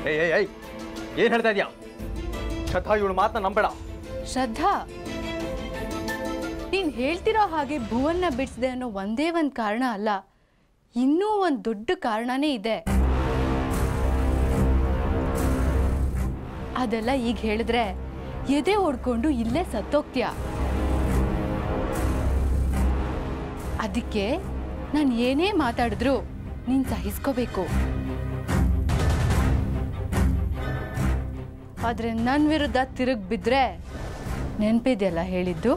ಏಯ್ ಏಯ್ ಏಯ್ ಏನು ಹೇಳ್ತಾ ಇದೀಯಾ ಶ್ರದ್ಧಾ ಇವಳು ಮಾತನ್ನ ನಂಬೇಡ ಶ್ರದ್ಧಾ ನೀನ್ ಹೇಳ್ತಿರೋ ಹಾಗೆ ಭುವನ್ನ ಬಿಡಿಸಿದೆ ಅನ್ನೋ ಒಂದೇ ಒಂದು ಕಾರಣ ಅಲ್ಲ ಇನ್ನೂ ಒಂದು ದೊಡ್ಡ ಕಾರಣನೇ ಇದೆ ಅದೆಲ್ಲ ಈಗ ಹೇಳಿದ್ರೆ ಎದೆ ಹೊಡ್ಕೊಂಡು ಇಲ್ಲೇ ಸತ್ತೋಗ್ತೀಯ ಅದಕ್ಕೆ ನಾನು ಏನೇ ಮಾತಾಡಿದ್ರು ನೀನು ಸಹಿಸ್ಕೋಬೇಕು ಆದ್ರೆ ನನ್ನ ವಿರುದ್ಧ ತಿರುಗಿ ಬಿದ್ರೆ ನೆನಪಿದೆಯಲ್ಲ ಹೇಳಿದ್ದು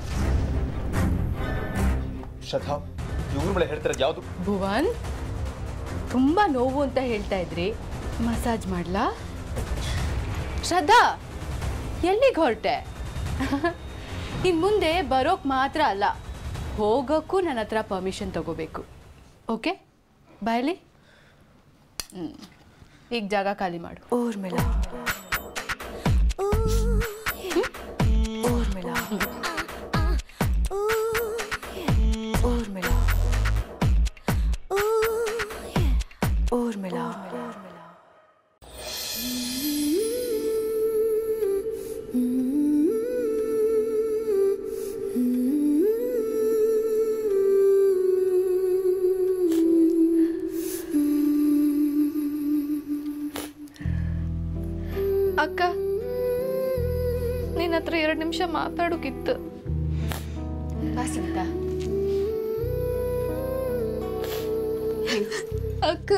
ಶ್ರದ್ಧಾ ಇವ್ರ ಮೇಲೆ ಹೇಳ್ತಿರೋದು ಯಾವುದು ಭುವನ್ ತುಂಬಾ ನೋವು ಅಂತ ಹೇಳ್ತಾ ಇದ್ರಿ ಮಸಾಜ್ ಮಾಡ್ಲಾ ಶ್ರದ್ಧಾ ಎಲ್ಲಿಗೆ ಹೊರಟೆ ಇನ್ ಮುಂದೆ ಬರೋಕ್ ಮಾತ್ರ ಅಲ್ಲ ಹೋಗೋಕ್ಕೂ ನನ್ನ ಹತ್ರ ಪರ್ಮಿಷನ್ ತಗೋಬೇಕು ಓಕೆ ಬಾಯ್ಲಿ ಹ್ಮ್. ಈಗ ಜಾಗ ಖಾಲಿ ಮಾಡು ಊರ್ಮಿಳಾ ಊರ್ಮಿಳಾ ಊರ್ಮಿಳಾ ಊರ್ಮಿಳಾ ಅಕ್ಕ ನಿನ್ನ ಹತ್ರ ಎರಡು ನಿಮಿಷ ಮಾತಾಡೋಕಿತ್ತು ಬಾ ಸವಿತಾ ಅಕ್ಕ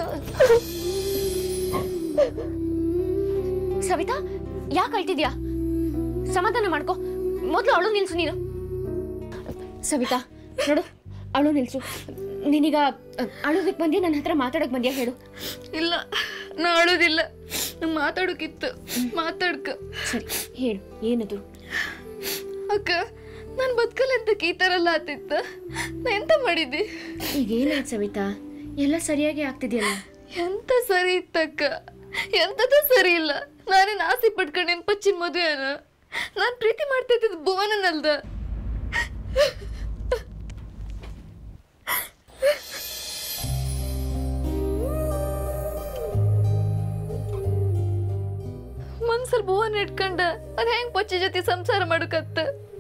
ಸವಿತಾ ಯಾಕೆ ಅಳ್ತಿದ್ಯಾ ಸಮಾಧಾನ ಮಾಡ್ಕೊ ಮೊದಲು ಅಳು ನಿಲ್ಸು ನೀನು ಸವಿತಾ ನೋಡು ಅಳು ನಿಲ್ಸು ನೀನೀಗ ಅಳೋದಕ್ಕೆ ಬಂದ್ಯಾ ನನ್ನ ಹತ್ರ ಮಾತಾಡಕ್ ಬಂದ್ಯಾ ಹೇಳು ಇಲ್ಲ ನಾ ಅಳೋದಿಲ್ಲ ನಂಗೆ ಮಾತಾಡೋಕಿತ್ತು ಮಾತಾಡ್ಕ ಸರಿ ಹೇಳು ಏನದು ಅಕ್ಕ ನಾನು ಬದುಕಲ್ಲ ಅಂತ ಈ ಥರ ಎಲ್ಲ ಆತಿತ್ತ ನಾ ಎಂತ ಮಾಡಿದ್ದೆ ಈಗ ಏನಾಯ್ತು ಸವಿತಾ ಎಲ್ಲ ಸರಿಯಾಗಿ ಆಗ್ತಿದೆಯಲ್ಲ ಎಂತ ಸರಿ ಇತ್ತಕ್ಕ ಎಂತದ ಸರಿ ಇಲ್ಲ ನಾನೇನು ಆಸೆ ಪಟ್ಕೊಂಡು ನಿನ್ ಪಚ್ಚಿನ ಮದುವೆನ ನಾನು ಪ್ರೀತಿ ಮಾಡ್ತಾ ಇದ್ದಿದ್ದು ಭುವನನಲ್ದ ಮನ್ಸಲ್ಲಿ ಭುವನ್ ಇಟ್ಕೊಂಡ ಅದ್ ಹೆಂಗ್ ಪಚ್ಚಿ ಜೊತೆ ಸಂಸಾರ ಮಾಡಕತ್ತ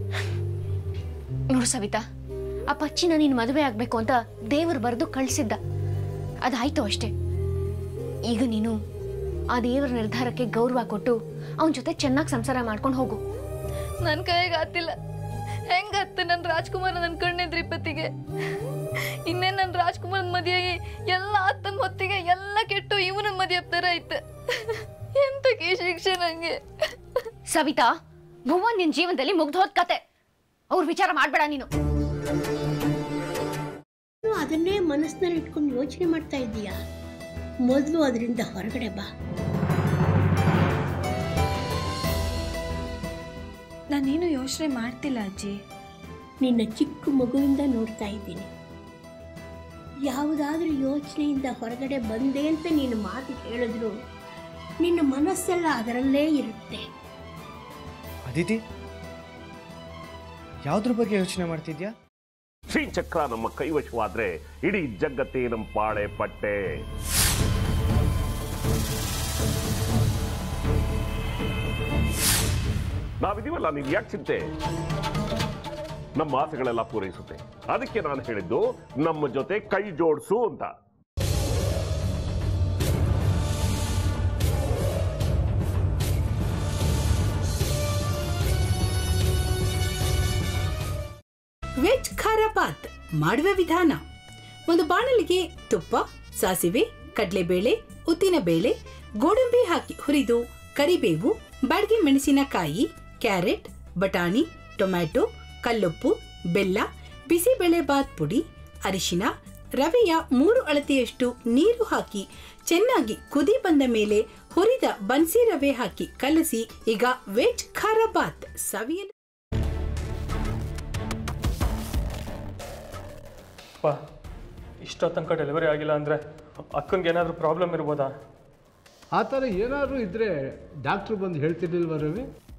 ನೋಡು ಸವಿತಾ ಆ ಪಚ್ಚಿನ ನೀನು ಮದುವೆ ಆಗ್ಬೇಕು ಅಂತ ದೇವರು ಬರೆದು ಕಳಿಸಿದ್ದ ಅದಾಯ್ತು ಅಷ್ಟೇ ಈಗ ನೀನು ಆ ದೇವರ ನಿರ್ಧಾರಕ್ಕೆ ಗೌರವ ಕೊಟ್ಟು ಅವನ ಜೊತೆ ಚೆನ್ನಾಗಿ ಸಂಸಾರ ಮಾಡ್ಕೊಂಡು ಹೋಗು ನನ್ ಕೈಗೆ ಆತಿಲ್ಲ ಹೆಂಗತ್ತ ನನ್ ರಾಜ್ಕುಮಾರ್ ನನ್ ಕಣ್ಣೆದ್ರಿ ಇಪ್ಪತ್ತಿಗೆ ಇನ್ನೇನ್ ನನ್ ರಾಜ್ಕುಮಾರ್ ಮದುವೆಯಾಗಿ ಎಲ್ಲ ಆತನ ಹೊತ್ತಿಗೆ ಎಲ್ಲ ಕೆಟ್ಟು ಇವನ ಮದುವೆ ತರ ಐತೆ ಎಂತ ಕೀ ಶಿಕ್ಷೆ ನಂಗೆ ಸವಿತಾ ಭುವನ್ ನಿನ್ ಜೀವನದಲ್ಲಿ ಮುಗ್ದು ಹೋದ್ ಕತೆ ಅವ್ರ ವಿಚಾರ ಮಾಡ್ಬೇಡ ನೀನು ನೀನು ಅದನ್ನೇ ಮನಸ್ಸಿನಲ್ಲಿ ಇಟ್ಕೊಂಡು ಯೋಚನೆ ಮಾಡ್ತಾ ಇದ್ದೀಯಾ ಮೊದಲು ಅದರಿಂದ ಹೊರಗಡೆ ಬಾ ನಾನೇನು ಯೋಚನೆ ಮಾಡ್ತಿಲ್ಲ ಅಜ್ಜಿ ನಿನ್ನ ಚಿಕ್ಕ ಮಗುವಿಂದ ನೋಡ್ತಾ ಇದ್ದೀನಿ ಯಾವುದಾದ್ರೂ ಯೋಚನೆಯಿಂದ ಹೊರಗಡೆ ಬಂದೆ ಅಂತ ನೀನು ಮಾತು ಹೇಳಿದ್ರು ನಿನ್ನ ಮನಸ್ಸೆಲ್ಲ ಅದರಲ್ಲೇ ಇರುತ್ತೆ ಅದಿತಿ ಯಾವ್ದ್ರ ಬಗ್ಗೆ ಯೋಚನೆ ಮಾಡ್ತಿದ್ಯಾ ಶ್ರೀಚಕ್ರ ನಮ್ಮ ಕೈವಶವಾದ್ರೆ ಇಡೀ ಜಗತ್ತೇ ನಮ್ಮ ಪಾಳೆ ಪಟ್ಟೆ ನಾವಿದೀವಲ್ಲ ನೀನ್ ಯಾಕೆ ಚಿಂತೆ ನಮ್ಮ ಆಸೆಗಳೆಲ್ಲ ಪೂರೈಸುತ್ತೆ ಅದಕ್ಕೆ ನಾನು ಹೇಳಿದ್ದು ನಮ್ಮ ಜೊತೆ ಕೈ ಜೋಡಿಸು ಅಂತ ವೆಜ್ ಖಾರ ಬಾತ್ ಮಾಡುವ ವಿಧಾನ ಒಂದು ಬಾಣಲಿಗೆ ತುಪ್ಪ ಸಾಸಿವೆ ಕಡಲೆಬೇಳೆ ಉದ್ದಿನಬೇಳೆ ಗೋಡಂಬಿ ಹಾಕಿ ಹುರಿದು ಕರಿಬೇವು ಬಾಡಿಗೆ ಮೆಣಸಿನಕಾಯಿ ಕ್ಯಾರೆಟ್ ಬಟಾಣಿ ಟೊಮ್ಯಾಟೊ ಕಲ್ಲುಪ್ಪು ಬೆಲ್ಲ ಬಿಸಿಬೇಳೆ ಬಾತ್ ಪುಡಿ ಅರಿಶಿನ ರವೆಯ ಮೂರು ಅಳತೆಯಷ್ಟು ನೀರು ಹಾಕಿ ಚೆನ್ನಾಗಿ ಕುದಿ ಬಂದ ಮೇಲೆ ಹುರಿದ ಬನ್ಸಿ ರವೆ ಹಾಕಿ ಕಲಸಿ ಈಗ ವೆಜ್ ಖಾರ ಬಾತ್ ಸವಿಯಲು ಪಾ ಇಷ್ಟೋ ತನಕ ಡೆಲಿವರಿ ಆಗಿಲ್ಲ ಅಂದರೆ ಅಕ್ಕನಿಗೆ ಏನಾದರೂ ಪ್ರಾಬ್ಲಮ್ ಇರ್ಬೋದಾ ಆ ಥರ ಏನಾದರೂ ಇದ್ದರೆ ಡಾಕ್ಟ್ರು ಬಂದು ಹೇಳ್ತಿರ್ಲಿಲ್ವ ರವಿ